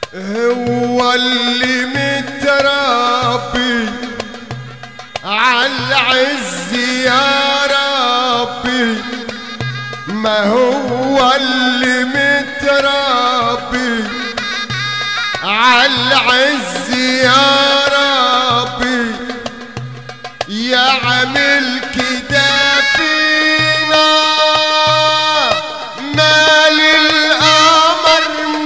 هو اللي متربي عالعز يا ربي ما هو اللي متربي عالعز يا ربي يعمل كده فينا مال القمر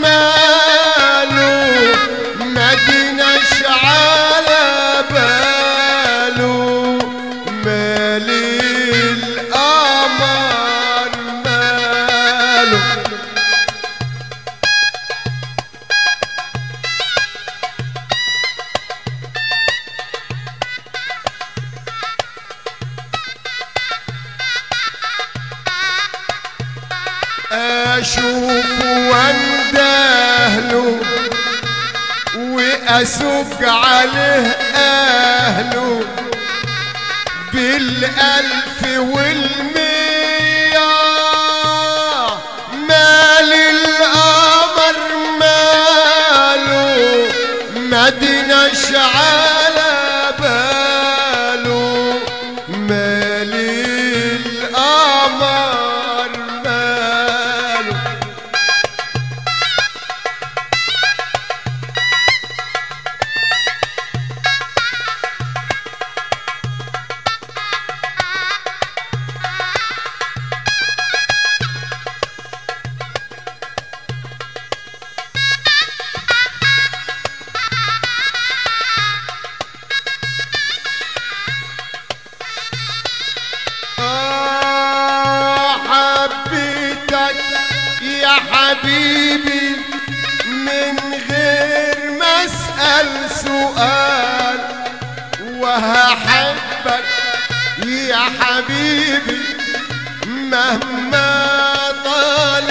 ماله ما جيناش على باله مال القمر ماله اشوف واندهله واسوق عليه اهله بالالف والمية مال القمر ماله مدينش على باله مال القمر ماله آه حبيتك يا حبيبي من غير ما اسال سؤال وهحبك يا حبيبي مهما طال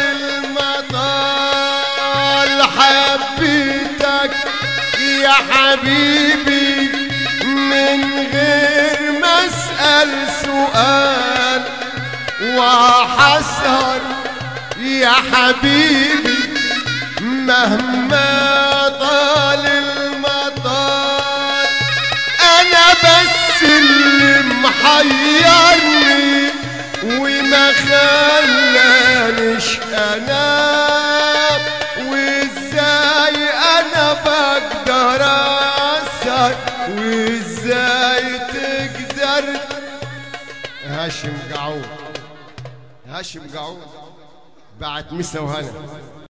المطال حبيتك يا حبيبي من غير ما اسال سؤال وحسهر يا حبيبي مهما طال المطال انا بس اللي محيرني وما خلانيش انام وازاي انا بقدر اسهر وازاي تقدر هاشم قعود هاشم قعود بعت مسا وهنا